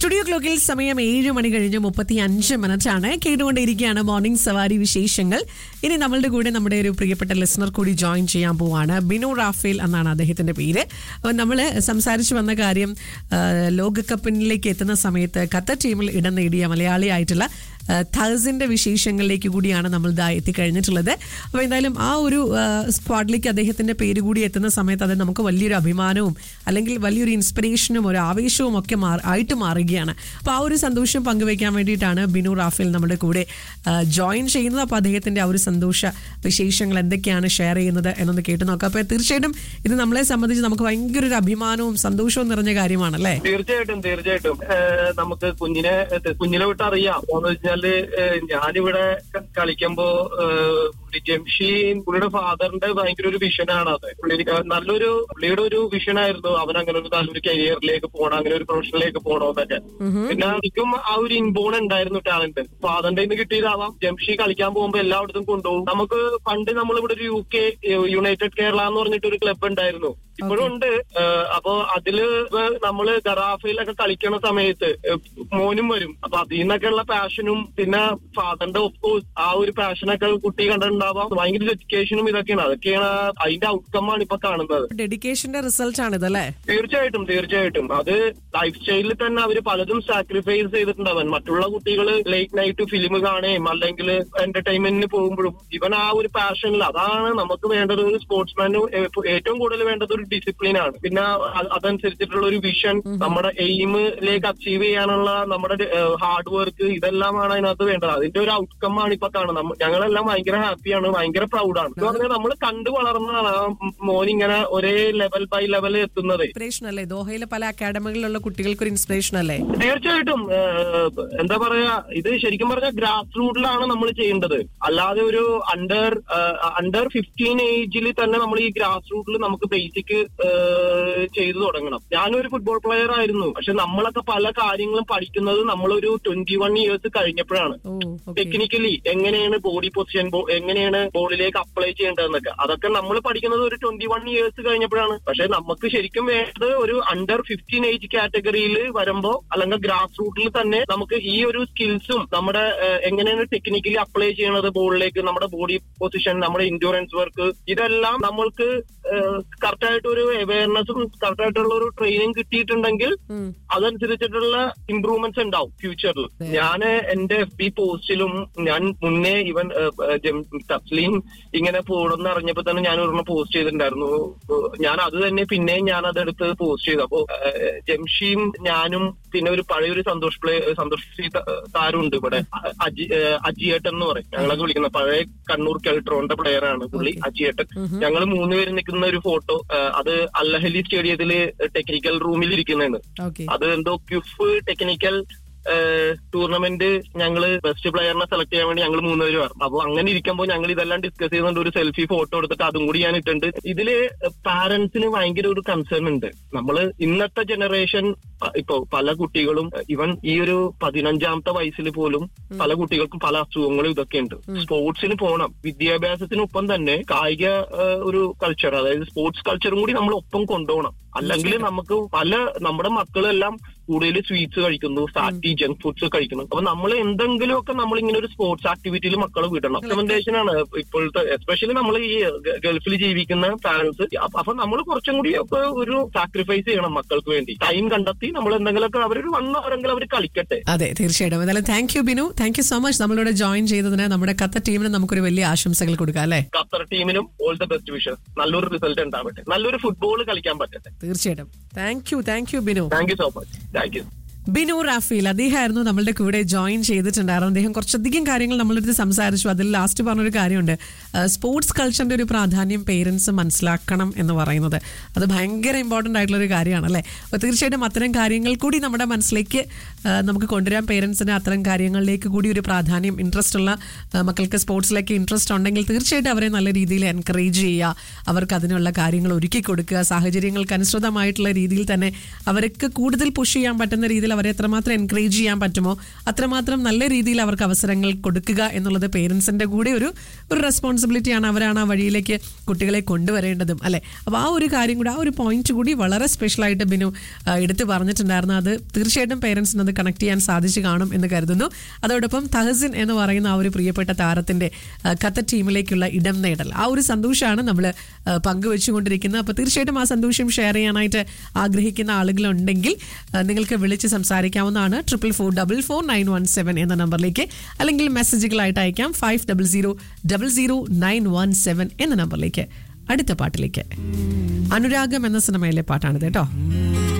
Studio ക്ലോക്കിൽ സമയം ഏഴ് മണി കഴിഞ്ഞ് മുപ്പത്തി അഞ്ച് മിനിറ്റ് ആണ് കേട്ടുകൊണ്ടിരിക്കുകയാണ് മോർണിംഗ് സവാരി വിശേഷങ്ങൾ ഇനി നമ്മളുടെ കൂടെ നമ്മുടെ ഒരു പ്രിയപ്പെട്ട ലിസണർ കൂടി ജോയിൻ ചെയ്യാൻ പോവാണ് ബിനു റാഫേൽ എന്നാണ് അദ്ദേഹത്തിന്റെ പേര് അപ്പോൾ നമ്മൾ സംസാരിച്ചു വന്ന കാര്യം ആ, ലോകകപ്പിലേക്ക് എത്തുന്ന സമയത്ത് ഖത്തർ ടീമിൽ ഇടം നേടിയ മലയാളിയായിട്ടുള്ള തൗസിന്റെ വിശേഷങ്ങളിലേക്ക് കൂടിയാണ് നമ്മൾ ഇതാ എത്തിക്കഴിഞ്ഞിട്ടുള്ളത് അപ്പോൾ എന്തായാലും ആ ഒരു ആ, സ്ക്വാഡിലേക്ക് അദ്ദേഹത്തിന്റെ പേര് കൂടി എത്തുന്ന സമയത്ത് അത് നമുക്ക് വലിയൊരു അഭിമാനവും അല്ലെങ്കിൽ വലിയൊരു ഇൻസ്പിറേഷനും ഒരു ആവേശവും ഒക്കെ മാ- ആയിട്ട് മാറുകയാണ് അപ്പോൾ ആ ഒരു സന്തോഷം പങ്കുവയ്ക്കാൻ വേണ്ടിയിട്ടാണ് ബിനു റാഫേൽ നമ്മുടെ കൂടെ ജോയിൻ ചെയ്യുന്നത് അപ്പോൾ അദ്ദേഹത്തിന്റെ ആ ഒരു സന്തോഷ വിശേഷങ്ങൾ എന്തൊക്കെയാണ് ഷെയർ ചെയ്യുന്നത് എന്നൊന്ന് കേട്ട് നോക്കാം അപ്പോൾ തീർച്ചയായിട്ടും ഇത് നമ്മളെ സംബന്ധിച്ച് നമുക്ക് ഭയങ്കര ഒരു അഭിമാനവും സന്തോഷവും നിറഞ്ഞ കാര്യമാണല്ലേ തീർച്ചയായിട്ടും തീർച്ചയായിട്ടും ഏഹ് നമുക്ക് കുഞ്ഞിനെ ഏഹ് കുഞ്ഞിനെ വിട്ട് അറിയാം എന്ന് വെച്ചാല് ഏഹ് ഞാനിവിടെ ക- കളിക്കുമ്പോ ഏഹ് പുള്ളി ജംഷീൻ പുള്ളിയുടെ ഫാദറിന്റെ ഭയങ്കര ഒരു വിഷനാണ് അത് പുള്ളി നല്ലൊരു പുള്ളിയുടെ ഒരു വിഷനായിരുന്നു അവൻ അങ്ങനെ ഒരു നല്ലൊരു കരിയറിലേക്ക് പോകണം അങ്ങനെ ഒരു പ്രൊഫഷനിലേക്ക് പോകണമെന്നൊക്കെ പിന്നെ എനിക്കും ആ ഒരു ഇൻബോൺ ഉണ്ടായിരുന്നു ടാലന്റ് ഫാദറിന്റെ നിന്ന് കിട്ടിയതാവാം ജംഷി കളിക്കാൻ പോകുമ്പോ എല്ലായിടത്തും കൊണ്ടുപോകും നമുക്ക് പണ്ട് നമ്മളിവിടെ ഒരു യു കെ യുണൈറ്റഡ് കേരള എന്ന് പറഞ്ഞിട്ട് ഒരു ക്ലബ് ഉണ്ടായിരുന്നു ഇപ്പോഴും ഉണ്ട് ഏഹ് അപ്പൊ അതില് ഇപ്പൊ നമ്മള് ഗറാഫയിലൊക്കെ കളിക്കണ സമയത്ത് ഏഹ് മോനും വരും അപ്പൊ അതിൽ നിന്നൊക്കെയുള്ള പാഷനും പിന്നെ ഫാദറിന്റെ ഒഫ്കോഴ്സ് ആ ഒരു പാഷനൊക്കെ കുട്ടി കണ്ടിട്ടുണ്ടാവാം ഭയങ്കര ഡെഡിക്കേഷനും ഇതൊക്കെയാണ് അതൊക്കെയാണ് അതിന്റെ ഔട്ട്കം ആണ് ഇപ്പൊ കാണുന്നത് ഡെഡിക്കേഷന്റെ റിസൾട്ട് ആണ് ഇതല്ലേ തീർച്ചയായിട്ടും തീർച്ചയായിട്ടും അത് ലൈഫ് സ്റ്റൈലിൽ തന്നെ അവര് പലതും സാക്രിഫൈസ് ചെയ്തിട്ടുണ്ടാവൻ മറ്റുള്ള കുട്ടികൾ ലേറ്റ് നൈറ്റ് ഫിലിം കാണുകയും അല്ലെങ്കിൽ എന്റർടൈൻമെന്റിന് പോകുമ്പോഴും ഇവൻ ആ ഒരു പാഷനിൽ അതാണ് നമുക്ക് വേണ്ടത് ഒരു സ്പോർട്സ്മാന് ഏറ്റവും കൂടുതൽ വേണ്ടത് ഒരു ഡിസിപ്ലിൻ ആണ് പിന്നെ അ- അതനുസരിച്ചിട്ടുള്ള ഒരു വിഷൻ നമ്മുടെ എയിമിലേക്ക് അച്ചീവ് ചെയ്യാനുള്ള നമ്മുടെ ഹാർഡ് വർക്ക് ഇതെല്ലാമാണ് അതിനകത്ത് വേണ്ടത് അതിന്റെ ഒരു ഔട്ട്കം ആണ് ഇപ്പൊ കാണുന്നത് നമ്മ- ഞങ്ങളെല്ലാം ഭയങ്കര ഹാപ്പിയാണ് ഭയങ്കര പ്രൗഡാണ് എന്ന് പറഞ്ഞാൽ നമ്മൾ കണ്ടു വളർന്നതാണ് ആ മോൻ ഇങ്ങനെ ഒരേ ലെവൽ ബൈ ലെവൽ എത്തുന്നത് ഇൻസ്പിറേഷൻ അല്ലേ ദോഹയിലെ പല അക്കാഡമികളിലുള്ള കുട്ടികൾക്ക് ഒരു ഇൻസ്പിറേഷൻ അല്ലേ തീർച്ചയായിട്ടും ഏഹ്, എന്താ പറയാ ഇത് ശരിക്കും പറഞ്ഞാൽ ഗ്രാസ് റൂട്ടിലാണ് നമ്മൾ ചെയ്യേണ്ടത് അല്ലാതെ ഒരു അണ്ടർ അണ്ടർ ഫിഫ്റ്റീൻ ഏജിൽ തന്നെ നമ്മൾ ഈ ഗ്രാസ് റൂട്ടിൽ നമുക്ക് ബേസിക് ചെയ്തു തുടങ്ങണം ഞാനൊരു ഫുട്ബോൾ പ്ലെയർ ആയിരുന്നു പക്ഷെ നമ്മളൊക്കെ പല കാര്യങ്ങളും പഠിക്കുന്നത് നമ്മളൊരു ട്വന്റി വൺ ഇയേഴ്സ് കഴിഞ്ഞപ്പോഴാണ് ഓ ഓക്കെ ടെക്നിക്കലി എങ്ങനെയാണ് ബോഡി പൊസിഷൻ എങ്ങനെയാണ് ബോളിലേക്ക് അപ്ലൈ ചെയ്യേണ്ടതെന്നൊക്കെ അതൊക്കെ നമ്മൾ പഠിക്കുന്നത് ഒരു ട്വന്റി വൺ ഇയേഴ്സ് കഴിഞ്ഞപ്പോഴാണ് പക്ഷെ നമുക്ക് ശരിക്കും വേണ്ടത് ഒരു അണ്ടർ ഫിഫ്റ്റീൻ ഏജ് കാറ്റഗറിയിൽ വരുമ്പോ അല്ലെങ്കിൽ ഗ്രാസ് റൂട്ടിൽ തന്നെ നമുക്ക് ഈ ഒരു സ്കിൽസും നമ്മുടെ ഏഹ്, എങ്ങനെയാണ് ടെക്നിക്കലി അപ്ലൈ ചെയ്യണത് ബോളിലേക്ക് നമ്മുടെ ബോഡി പൊസിഷൻ നമ്മുടെ ഇൻഡ്യൂറൻസ് വർക്ക് ഇതെല്ലാം നമ്മൾക്ക് കറക്റ്റ് ആയിട്ട് ഒരു അവയർനെസ്സും കറക്റ്റ് ആയിട്ടുള്ള ഒരു ട്രെയിനിങ് കിട്ടിയിട്ടുണ്ടെങ്കിൽ ഉം. അതനുസരിച്ചിട്ടുള്ള ഇമ്പ്രൂവ്മെന്റ്സ് ഉണ്ടാവും ഫ്യൂച്ചറിൽ ഞാൻ എന്റെ എഫ് ബി പോസ്റ്റിലും ഞാൻ മുന്നേ ഇവൻ തസ്ലീം ഇങ്ങനെ പോണെന്ന് അറിഞ്ഞപ്പോ തന്നെ ഞാൻ ഒരെണ്ണം പോസ്റ്റ് ചെയ്തിട്ടുണ്ടായിരുന്നു ഏഹ് ഞാൻ അത് തന്നെ പിന്നെയും ഞാൻ അതെടുത്ത് പോസ്റ്റ് ചെയ്തു അപ്പോ ഏഹ് ജംഷിയും ഞാനും പിന്നെ ഒരു പഴയൊരു സന്തോഷ് പ്ലേ സന്തോഷ് സി ത- താരമുണ്ട് ഇവിടെ അ- അജി ഏഹ് അജിയേട്ടൻ എന്ന് പറയും ഞങ്ങളൊക്കെ വിളിക്കുന്ന പഴയ കണ്ണൂർ കെൽട്രോന്റെ പ്ലെയർ ആണ് പുള്ളി അജിയേട്ടൻ ഞങ്ങൾ മൂന്നുപേര് നിൽക്കുന്ന ഒരു ഫോട്ടോ അത് അല്ലഹലി സ്റ്റേഡിയത്തില് ടെക്നിക്കൽ റൂമിൽ ഇരിക്കുന്നതാണ് ഓക്കെ അത് എന്തോ ക്യുഫ് ടെക്നിക്കൽ ടൂർണമെന്റ് ഞങ്ങള് ബെസ്റ്റ് പ്ലെയറിനെ സെലക്ട് ചെയ്യാൻ വേണ്ടി ഞങ്ങൾ മൂന്നുപേര് പറഞ്ഞു അപ്പൊ അങ്ങനെ ഇരിക്കുമ്പോൾ ഞങ്ങൾ ഇതെല്ലാം ഡിസ്കസ് ചെയ്യുന്നുണ്ട് ഒരു സെൽഫി ഫോട്ടോ എടുത്തിട്ട് അതും കൂടി ഞാൻ ഇട്ടുണ്ട് ഇതില് പാരന്റ്സിന് ഭയങ്കര ഒരു കൺസേൺ ഉണ്ട് നമ്മള് ഇന്നത്തെ ജനറേഷൻ ഇപ്പൊ പല കുട്ടികളും ഇവൻ ഈ ഒരു പതിനഞ്ചാമത്തെ വയസ്സിൽ പോലും പല കുട്ടികൾക്കും പല അസുഖങ്ങളും ഇതൊക്കെ ഉണ്ട് സ്പോർട്സിന് പോകണം വിദ്യാഭ്യാസത്തിനൊപ്പം തന്നെ കായിക ഏഹ്, ഒരു കൾച്ചർ അതായത് സ്പോർട്സ് കൾച്ചറും കൂടി നമ്മൾ ഒപ്പം കൊണ്ടുപോകണം അല്ലെങ്കിൽ നമുക്ക് പല നമ്മുടെ മക്കളെല്ലാം കൂടുതൽ സ്വീറ്റ്സ് കഴിക്കുന്നു ഫാറ്റി ജങ്ക് ഫുഡ്സ് കഴിക്കുന്നു അപ്പൊ നമ്മൾ എന്തെങ്കിലുമൊക്കെ നമ്മൾ ഇങ്ങനെ ഒരു സ്പോർട്സ് ആക്ടിവിറ്റിയിൽ മക്കളെ വിടണം റെക്കമെൻഡേഷൻ ആണ് ഇപ്പോഴത്തെ എസ്പെഷ്യലി നമ്മൾ ഈ ഗ- ഗൾഫിൽ ജീവിക്കുന്ന പാരന്റ്സ് അപ്പൊ നമ്മൾ കുറച്ചും കൂടി ഒക്കെ ഒരു സാക്രിഫൈസ് ചെയ്യണം മക്കൾക്ക് വേണ്ടി ടൈം കണ്ടെത്തി നമ്മൾ എന്തെങ്കിലുമൊക്കെ അവരൊരു വൺ അവരെങ്കിലും അവർ കളിക്കട്ടെ അതെ തീർച്ചയായിട്ടും എന്തായാലും thank you Binu thank you so much നമ്മളിവിടെ ജോയിൻ ചെയ്തതിന് നമ്മുടെ ഖത്തർ ടീമിന് നമുക്കൊരു വലിയ ആശംസകൾ കൊടുക്കാം അല്ലേ ഖത്തർ ടീമിനും ഓൾ ദ ബെസ്റ്റ് വിഷസ് നല്ലൊരു റിസൾട്ട് ഉണ്ടാവട്ടെ നല്ലൊരു ഫുട്ബോൾ കളിക്കാൻ പറ്റട്ടെ തീർച്ചയായിട്ടും thank you thank you Binu thank you so much thank you Binu Rafeel അദ്ദേഹമായിരുന്നു നമ്മളുടെ കൂടെ ജോയിൻ ചെയ്തിട്ടുണ്ടായിരുന്നു അദ്ദേഹം കുറച്ചധികം കാര്യങ്ങൾ നമ്മളടുത്ത് സംസാരിച്ചു അതിൽ ലാസ്റ്റ് പറഞ്ഞൊരു കാര്യമുണ്ട് സ്പോർട്സ് കൾച്ചറിന്റെ ഒരു പ്രാധാന്യം പേരൻസ് മനസ്സിലാക്കണം എന്ന് പറയുന്നത് അത് ഭയങ്കര ഇമ്പോർട്ടൻ്റ് ആയിട്ടുള്ള ഒരു കാര്യമാണ് അല്ലേ അപ്പോൾ തീർച്ചയായിട്ടും അത്തരം കാര്യങ്ങൾ കൂടി നമ്മുടെ മനസ്സിലേക്ക് ആ, നമുക്ക് കൊണ്ടുവരാൻ പേരൻസിന് അത്തരം കാര്യങ്ങളിലേക്ക് കൂടി ഒരു പ്രാധാന്യം ഇൻട്രസ്റ്റ് ഉള്ള ആ, മക്കൾക്ക് സ്പോർട്സിലേക്ക് ഇൻട്രസ്റ്റ് ഉണ്ടെങ്കിൽ തീർച്ചയായിട്ടും അവരെ നല്ല രീതിയിൽ എൻകറേജ് ചെയ്യുക അവർക്ക് അതിനുള്ള കാര്യങ്ങൾ ഒരുക്കി കൊടുക്കുക സാഹചര്യങ്ങൾക്ക് അനുസൃതമായിട്ടുള്ള രീതിയിൽ തന്നെ അവർക്ക് കൂടുതൽ പുഷ് ചെയ്യാൻ പറ്റുന്ന രീതിയിൽ അവരെ എത്രമാത്രം എൻകറേജ് ചെയ്യാൻ പറ്റുമോ അത്രമാത്രം നല്ല രീതിയിൽ അവർക്ക് അവസരങ്ങൾ കൊടുക്കുക എന്നുള്ളത് പേരൻസിന്റെ കൂടെ ഒരു ഒരു റെസ്പോൺസിബിലിറ്റിയാണ് അവരാണ് ആ വഴിയിലേക്ക് കുട്ടികളെ കൊണ്ടുവരേണ്ടതും അല്ലെ അപ്പോൾ ആ ഒരു കാര്യം കൂടി ആ ഒരു പോയിന്റ് കൂടി വളരെ സ്പെഷ്യലായിട്ട് ബിനു ആ, എടുത്തു പറഞ്ഞിട്ടുണ്ടായിരുന്നു അത് തീർച്ചയായിട്ടും പേരൻസിന് അത് കണക്ട് ചെയ്യാൻ സാധിച്ചു കാണും എന്ന് കരുതുന്നു അതോടൊപ്പം തഹസിൻ എന്ന് പറയുന്ന ആ ഒരു പ്രിയപ്പെട്ട താരത്തിന്റെ ആ, ഖത്തർ ടീമിലേക്കുള്ള ഇടം നേടൽ ആ ഒരു സന്തോഷമാണ് നമ്മൾ പങ്കുവെച്ചുകൊണ്ടിരിക്കുന്നത് അപ്പോൾ തീർച്ചയായിട്ടും ആ സന്തോഷം ഷെയർ ചെയ്യാനായിട്ട് ആഗ്രഹിക്കുന്ന ആളുകളുണ്ടെങ്കിൽ ആ, നിങ്ങൾക്ക് വിളിച്ച് സംസാരിക്കാവുന്നതാണ് triple four double four nine one seven എന്ന നമ്പറിലേക്ക് അല്ലെങ്കിൽ മെസ്സേജുകളായിട്ട് അയക്കാം five double zero double zero nine one seven എന്ന നമ്പറിലേക്ക് അടുത്ത പാട്ടിലേക്ക് അനുരാഗം എന്ന സിനിമയിലെ പാട്ടാണിത് കേട്ടോ